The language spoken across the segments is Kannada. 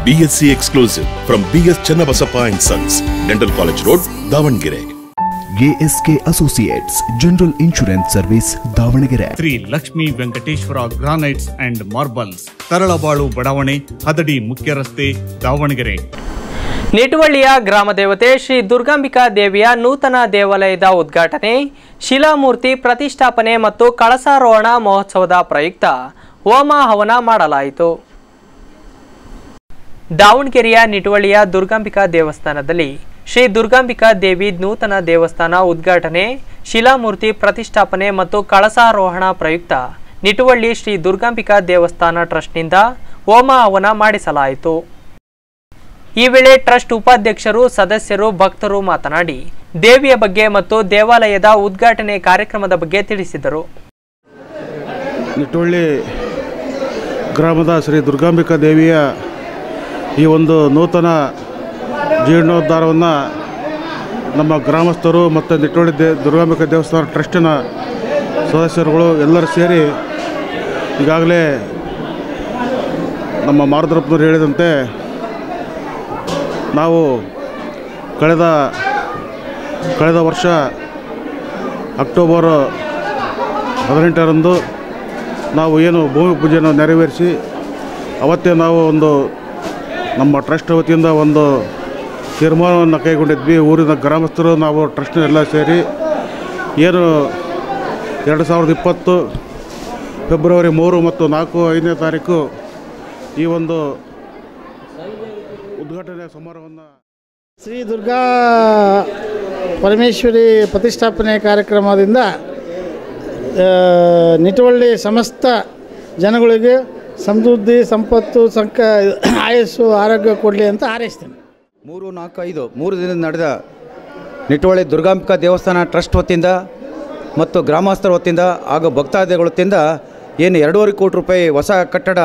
BSc exclusive from BS Channabasappa and Sons, Dental College Road, Davangere. ASK associates general insurance service Davangere Shri Lakshmi Venkateshwara granites and marbles Taralabalu ಬಡಾವಣೆ ಹದಡಿ ಮುಖ್ಯ ರಸ್ತೆ ದಾವಣಗೆರೆ ನಿಟುವಳ್ಳಿಯ ಗ್ರಾಮ ದೇವತೆ ಶ್ರೀ ದುರ್ಗಾಂಬಿಕಾ ದೇವಿಯ ನೂತನ ದೇವಾಲಯದ ಉದ್ಘಾಟನೆ ಶಿಲಾಮೂರ್ತಿ ಪ್ರತಿಷ್ಠಾಪನೆ ಮತ್ತು ಕಳಸಾರೋಹಣ ಮಹೋತ್ಸವದ ಪ್ರಯುಕ್ತ ಹೋಮ ಹವನ ಮಾಡಲಾಯಿತು ದಾವಣಗೆರೆಯ ನಿಟುವಳ್ಳಿಯ ದುರ್ಗಾಂಬಿಕಾ ದೇವಸ್ಥಾನದಲ್ಲಿ ಶ್ರೀ ದುರ್ಗಾಂಬಿಕಾ ದೇವಿ ನೂತನ ದೇವಸ್ಥಾನ ಉದ್ಘಾಟನೆ ಶಿಲಾಮೂರ್ತಿ ಪ್ರತಿಷ್ಠಾಪನೆ ಮತ್ತು ಕಳಸಾರೋಹಣ ಪ್ರಯುಕ್ತ ನಿಟುವಳ್ಳಿ ಶ್ರೀ ದುರ್ಗಾಂಬಿಕಾ ದೇವಸ್ಥಾನ ಟ್ರಸ್ಟ್ನಿಂದ ಹೋಮ ಹವನ ಮಾಡಿಸಲಾಯಿತು ಈ ವೇಳೆ ಟ್ರಸ್ಟ್ ಉಪಾಧ್ಯಕ್ಷರು ಸದಸ್ಯರು ಭಕ್ತರು ಮಾತನಾಡಿ ದೇವಿಯ ಬಗ್ಗೆ ಮತ್ತು ದೇವಾಲಯದ ಉದ್ಘಾಟನೆ ಕಾರ್ಯಕ್ರಮದ ಬಗ್ಗೆ ತಿಳಿಸಿದರು ನಿಟ್ಟೊಳ್ಳಿ ಗ್ರಾಮದ ಶ್ರೀ ದುರ್ಗಾಂಬಿಕಾ ದೇವಿಯ ಈ ಒಂದು ನೂತನ ಜೀರ್ಣೋದ್ಧಾರವನ್ನು ನಮ್ಮ ಗ್ರಾಮಸ್ಥರು ಮತ್ತು ನಿಟ್ಟೊಳ್ಳಿ ದೇ ದುರ್ಗಾಂಬಿಕಾ ದೇವಸ್ಥಾನ ಟ್ರಸ್ಟಿನ ಸದಸ್ಯರುಗಳು ಎಲ್ಲರೂ ಸೇರಿ ಈಗಾಗಲೇ ನಮ್ಮ ಮಾರುದ್ರಪ್ಪನವರು ಹೇಳಿದಂತೆ ನಾವು ಕಳೆದ ಕಳೆದ ವರ್ಷ ಅಕ್ಟೋಬರ್ ಹದಿನೆಂಟರಂದು ನಾವು ಏನು ಭೂಮಿ ಪೂಜೆಯನ್ನು ನೆರವೇರಿಸಿ ಅವತ್ತೇ ನಾವು ಒಂದು ನಮ್ಮ ಟ್ರಸ್ಟ್ ವತಿಯಿಂದ ಒಂದು ತೀರ್ಮಾನವನ್ನು ಕೈಗೊಂಡಿದ್ವಿ ಊರಿನ ಗ್ರಾಮಸ್ಥರು ನಾವು ಟ್ರಸ್ಟ್ನೆಲ್ಲ ಸೇರಿ ಏನು ಎರಡು ಸಾವಿರದ ಇಪ್ಪತ್ತು ಫೆಬ್ರವರಿ ಮೂರು ಮತ್ತು ನಾಲ್ಕು ಐದನೇ ತಾರೀಕು ಈ ಒಂದು ಉದ್ಘಾಟನೆ ಸಮಾರಂಭವನ್ನು ಶ್ರೀ ದುರ್ಗಾ ಪರಮೇಶ್ವರಿ ಪ್ರತಿಷ್ಠಾಪನೆ ಕಾರ್ಯಕ್ರಮದಿಂದ ಆ, ನಿಟುವಳ್ಳಿ ಸಮಸ್ತ ಜನಗಳಿಗೆ ಸಮೃದ್ಧಿ ಸಂಪತ್ತು ಸಂಕ ಆಯಸ್ಸು ಆರೋಗ್ಯ ಕೊಡಲಿ ಅಂತ ಹಾರೈಸ್ತೇನೆ ಮೂರು ನಾಲ್ಕು ಐದು ಮೂರು ದಿನದ ನಡೆದ ನಿಟ್ಟುವಳ್ಳಿ ದುರ್ಗಾಂಬಿಕಾ ದೇವಸ್ಥಾನ ಟ್ರಸ್ಟ್ ವತಿಯಿಂದ ಮತ್ತು ಗ್ರಾಮಸ್ಥರ ವತಿಯಿಂದ ಹಾಗೂ ಭಕ್ತಾದಿಗಳ ವತಿಯಿಂದ ಏನು ಎರಡೂವರೆ ಕೋಟಿ ರೂಪಾಯಿ ಹೊಸ ಕಟ್ಟಡ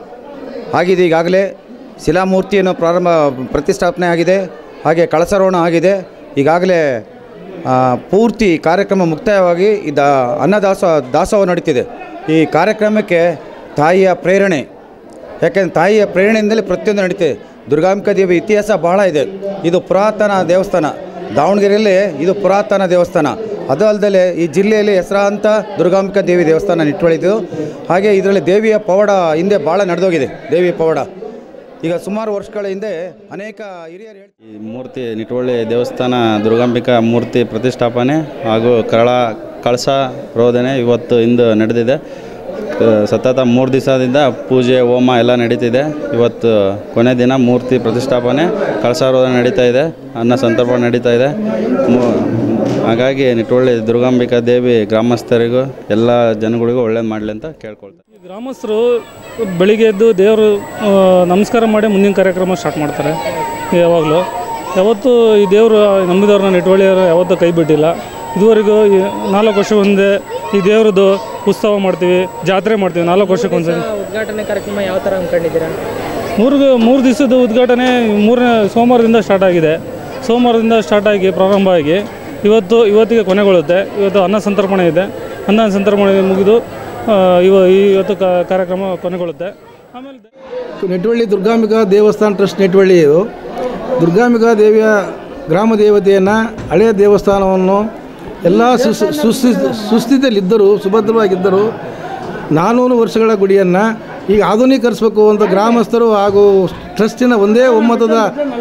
ಆಗಿದೆ ಈಗಾಗಲೇ ಶಿಲಾಮೂರ್ತಿಯನ್ನು ಪ್ರಾರಂಭ ಪ್ರತಿಷ್ಠಾಪನೆ ಆಗಿದೆ ಹಾಗೆ ಕಳಸರೋಹಣ ಆಗಿದೆ ಈಗಾಗಲೇ ಆ, ಪೂರ್ತಿ ಕಾರ್ಯಕ್ರಮ ಮುಕ್ತಾಯವಾಗಿ ಇದ ಅನ್ನದಾಸ ದಾಸೋಹ ನಡೀತಿದೆ ಈ ಕಾರ್ಯಕ್ರಮಕ್ಕೆ ತಾಯಿಯ ಪ್ರೇರಣೆ ಯಾಕೆಂದರೆ ತಾಯಿಯ ಪ್ರೇರಣೆಯಿಂದಲೇ ಪ್ರತಿಯೊಂದು ನಡೀತಿದೆ ದುರ್ಗಾಂಬಿಕಾ ದೇವಿ ಇತಿಹಾಸ ಬಹಳ ಇದೆ ಇದು ಪುರಾತನ ದೇವಸ್ಥಾನ ದಾವಣಗೆರೆಯಲ್ಲಿ ಇದು ಪುರಾತನ ದೇವಸ್ಥಾನ ಅದು ಅಲ್ಲದೆ ಈ ಜಿಲ್ಲೆಯಲ್ಲಿ ಹೆಸರಾಂತ ದುರ್ಗಾಂಬಿಕಾ ದೇವಿ ದೇವಸ್ಥಾನ ನಿಟ್ಟುವಳಿದು ಹಾಗೆ ಇದರಲ್ಲಿ ದೇವಿಯ ಪವಾಡ ಹಿಂದೆ ಭಾಳ ನಡೆದೋಗಿದೆ ದೇವಿಯ ಪವಾಡ ಈಗ ಸುಮಾರು ವರ್ಷಗಳ ಹಿಂದೆ ಅನೇಕ ಹಿರಿಯರು ಹೇಳ್ತಾರೆ ಈ ಮೂರ್ತಿ ನಿಟುವಳ್ಳಿ ದೇವಸ್ಥಾನ ದುರ್ಗಾಂಬಿಕಾ ಮೂರ್ತಿ ಪ್ರತಿಷ್ಠಾಪನೆ ಹಾಗೂ ಕರಳ ಕಳಸ ರೋದನೆ ಇವತ್ತು ಇಂದು ನಡೆದಿದೆ ಕ- ಸತತ ಮೂರು ದಿವಸದಿಂದ ಪೂಜೆ ಹೋಮ ಎಲ್ಲ ನಡೀತಿದೆ ಇವತ್ತು ಕೊನೆ ದಿನ ಮೂರ್ತಿ ಪ್ರತಿಷ್ಠಾಪನೆ ಕಳಸಾರೋಧನೆ ನಡೀತಾ ಇದೆ ಅನ್ನ ಸಂತರ್ಪಣೆ ನಡೀತಾ ಇದೆ ಮು- ಹಾಗಾಗಿ ನಿಟುವಳ್ಳಿ ದುರ್ಗಾಂಬಿಕಾ ದೇವಿ ಗ್ರಾಮಸ್ಥರಿಗೂ ಎಲ್ಲ ಜನಗಳಿಗೂ ಒಳ್ಳೇದು ಮಾಡಲಿ ಅಂತ ಕೇಳ್ಕೊಳ್ತಾರೆ ಗ್ರಾಮಸ್ಥರು ಬೆಳಿಗ್ಗೆ ಎದ್ದು ದೇವರು ಆ, ನಮಸ್ಕಾರ ಮಾಡಿ ಮುಂದಿನ ಕಾರ್ಯಕ್ರಮ ಸ್ಟಾರ್ಟ್ ಮಾಡ್ತಾರೆ ಯಾವಾಗಲೂ ಯಾವತ್ತೂ ಈ ದೇವರು ನಂಬಿದವ್ರನ್ನ ನಿಟ್ವಳಿಯವರು ಯಾವತ್ತೂ ಕೈ ಬಿಟ್ಟಿಲ್ಲ ಇದುವರೆಗೂ ಈ ನಾಲ್ಕು ವರ್ಷ ಒಂದೇ ಈ ದೇವ್ರದ್ದು ಉತ್ಸವ ಮಾಡ್ತೀವಿ ಜಾತ್ರೆ ಮಾಡ್ತೀವಿ ನಾಲ್ಕು ವರ್ಷಕ್ಕೆ ಒಂದ್ಸರಿ ಉದ್ಘಾಟನೆ ಕಾರ್ಯಕ್ರಮ ಯಾವ ಥರ ಅಂದ್ಕೊಂಡಿದ್ದೀರಾ ಮೂರು ಮೂರು ದಿವಸದ ಉದ್ಘಾಟನೆ ಮೂರನೇ ಸೋಮವಾರದಿಂದ ಸ್ಟಾರ್ಟ್ ಆಗಿದೆ ಸೋಮವಾರದಿಂದ ಸ್ಟಾರ್ಟ್ ಆಗಿ ಪ್ರಾರಂಭ ಆಗಿ ಇವತ್ತು ಇವತ್ತಿಗೆ ಕೊನೆಗೊಳ್ಳುತ್ತೆ ಇವತ್ತು ಅನ್ನ ಸಂತರ್ಪಣೆ ಇದೆ ಅನ್ನ ಸಂತರ್ಪಣೆ ಮುಗಿದು ಆ, ಇವ ಇವತ್ತು ಕ- ಕಾರ್ಯಕ್ರಮ ಕೊನೆಗೊಳ್ಳುತ್ತೆ ಆಮೇಲೆ ನೆಟ್ವಳ್ಳಿ ದುರ್ಗಾಂಬಿಕಾ ದೇವಸ್ಥಾನ ಟ್ರಸ್ಟ್ ನೆಟ್ವಳ್ಳಿ ಇದು ದುರ್ಗಾಂಬಿಕಾ ದೇವಿಯ ಗ್ರಾಮ ದೇವತೆಯನ್ನು ಹಳೆಯ ದೇವಸ್ಥಾನವನ್ನು ಎಲ್ಲ ಸುಸ್ ಸುಸ್ಥಿ ಸುಸ್ಥಿತಿಯಲ್ಲಿದ್ದರು ಸುಭದ್ರವಾಗಿದ್ದರು ನಾನ್ನೂರು ವರ್ಷಗಳ ಗುಡಿಯನ್ನು ಈಗ ಆಧುನೀಕರಿಸಬೇಕು ಅಂತ ಗ್ರಾಮಸ್ಥರು ಹಾಗೂ ಟ್ರಸ್ಟಿನ ಒಂದೇ ಒಮ್ಮತದ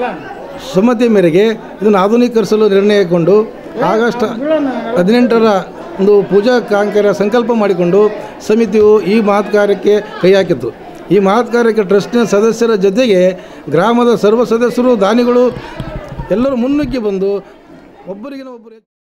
ಸಮ್ಮತಿ ಮೇರೆಗೆ ಇದನ್ನು ಆಧುನೀಕರಿಸಲು ನಿರ್ಣಯಗೊಂಡು ಆಗಸ್ಟ್ ಹದಿನೆಂಟರ ಒಂದು ಪೂಜಾ ಕಾಂಕರ ಸಂಕಲ್ಪ ಮಾಡಿಕೊಂಡು ಸಮಿತಿಯು ಈ ಮಹತ್ ಕಾರ್ಯಕ್ಕೆ ಕೈ ಹಾಕಿತು ಈ ಮಹತ್ ಕಾರ್ಯಕ್ಕೆ ಟ್ರಸ್ಟಿನ ಸದಸ್ಯರ ಜೊತೆಗೆ ಗ್ರಾಮದ ಸರ್ವ ಸದಸ್ಯರು ದಾನಿಗಳು ಎಲ್ಲರೂ ಮುನ್ನುಗ್ಗಿ ಬಂದು ಒಬ್ಬರಿಗಿನ ಒಬ್ಬರು